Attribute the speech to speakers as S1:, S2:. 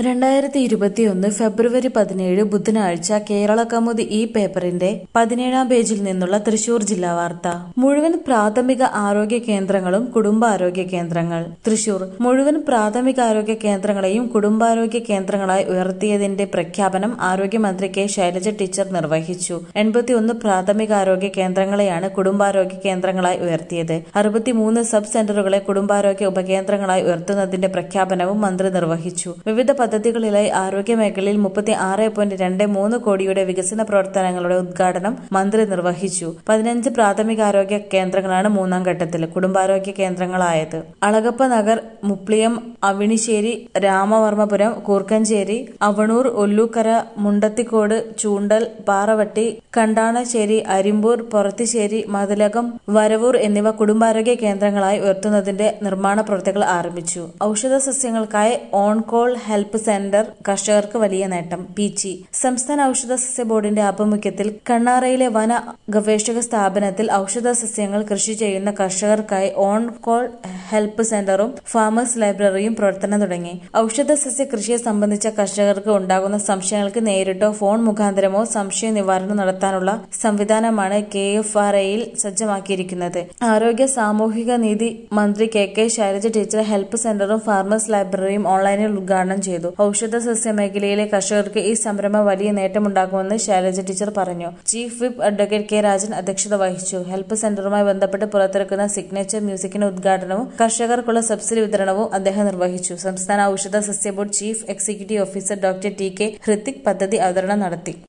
S1: രണ്ടായിരത്തി ഇരുപത്തിയൊന്ന് ഫെബ്രുവരി പതിനേഴ് ബുധനാഴ്ച കേരള കൗമുദി ഈ പേപ്പറിന്റെ പതിനേഴാം പേജിൽ നിന്നുള്ള തൃശൂർ ജില്ലാ വാർത്ത മുഴുവൻ പ്രാഥമിക ആരോഗ്യ കേന്ദ്രങ്ങളും കുടുംബാരോഗ്യ കേന്ദ്രങ്ങൾ തൃശൂർ മുഴുവൻ പ്രാഥമികാരോഗ്യ കേന്ദ്രങ്ങളെയും കുടുംബാരോഗ്യ കേന്ദ്രങ്ങളായി ഉയർത്തിയതിന്റെ പ്രഖ്യാപനം ആരോഗ്യമന്ത്രി കെ ശൈലജ ടീച്ചർ നിർവഹിച്ചു എൺപത്തിയൊന്ന് പ്രാഥമികാരോഗ്യ കേന്ദ്രങ്ങളെയാണ് കുടുംബാരോഗ്യ കേന്ദ്രങ്ങളായി ഉയർത്തിയത് അറുപത്തിമൂന്ന് സബ് സെന്ററുകളെ കുടുംബാരോഗ്യ ഉപകേന്ദ്രങ്ങളായി ഉയർത്തുന്നതിന്റെ പ്രഖ്യാപനവും മന്ത്രി നിർവഹിച്ചു വിവിധ പദ്ധതികളിലായി ആരോഗ്യ മേഖലയിൽ മുപ്പത്തി ആറ് പോയിന്റ് രണ്ട് മൂന്ന് കോടിയുടെ വികസന പ്രവർത്തനങ്ങളുടെ ഉദ്ഘാടനം മന്ത്രി നിർവഹിച്ചു പതിനഞ്ച് പ്രാഥമികാരോഗ്യ കേന്ദ്രങ്ങളാണ് മൂന്നാം ഘട്ടത്തിൽ കുടുംബാരോഗ്യ കേന്ദ്രങ്ങളായത് അളഗപ്പ നഗർ മുപ്ലിയം അവിണിശ്ശേരി രാമവർമ്മപുരം കൂർക്കഞ്ചേരി അവണൂർ ഒല്ലൂക്കര മുണ്ടത്തിക്കോട് ചൂണ്ടൽ പാറവട്ടി കണ്ടാണശ്ശേരി അരിമ്പൂർ പൊറത്തിശ്ശേരി മതിലകം വരവൂർ എന്നിവ കുടുംബാരോഗ്യ കേന്ദ്രങ്ങളായി ഉയർത്തുന്നതിന്റെ നിർമ്മാണ പ്രവൃത്തികൾ ആരംഭിച്ചു ഔഷധ സസ്യങ്ങൾക്കായി ഓൺ കോൾ ഹെൽപ്പ് സെന്റർ കർഷകർക്ക് വലിയ നേട്ടം പീച്ചി സംസ്ഥാന ഔഷധ സസ്യ ബോർഡിന്റെ ആഭിമുഖ്യത്തിൽ കണ്ണാറയിലെ വന ഗവേഷക സ്ഥാപനത്തിൽ ഔഷധ സസ്യങ്ങൾ കൃഷി ചെയ്യുന്ന കർഷകർക്കായി ഓൺ കോൾ ഹെൽപ്പ് സെന്ററും ഫാമേഴ്സ് ലൈബ്രറിയും പ്രവർത്തനം തുടങ്ങി ഔഷധ സസ്യ കൃഷിയെ സംബന്ധിച്ച കർഷകർക്ക് ഉണ്ടാകുന്ന സംശയങ്ങൾക്ക് നേരിട്ടോ ഫോൺ മുഖാന്തരമോ സംശയ നിവാരണം നടത്താനുള്ള സംവിധാനമാണ് കെ എഫ് ആർ എയിൽ സജ്ജമാക്കിയിരിക്കുന്നത് ആരോഗ്യ സാമൂഹിക നീതി മന്ത്രി K K Shailaja teacher help സെന്ററും ഫാർമേഴ്സ് ലൈബ്രറിയും ഓൺലൈനിൽ ഉദ്ഘാടനം ചെയ്തു ഔഷധ സസ്യ മേഖലയിലെ കർഷകർക്ക് ഈ സംരംഭം വലിയ നേട്ടമുണ്ടാക്കുമെന്ന് ശൈലജ ടീച്ചർ പറഞ്ഞു chief whip advocate K Rajan അധ്യക്ഷത വഹിച്ചു ഹെൽപ്പ് സെന്ററുമായി ബന്ധപ്പെട്ട് പുറത്തിറക്കുന്ന സിഗ്നേച്ചർ മ്യൂസിക്കിന്റെ ഉദ്ഘാടനവും കർഷകർക്കുള്ള സബ്സിഡി വിതരണവും അദ്ദേഹം നിർവഹിച്ചു സംസ്ഥാന ഔഷധ സസ്യ board chief executive officer doctor T K Hrithik പദ്ധതി അവതരണം നടത്തി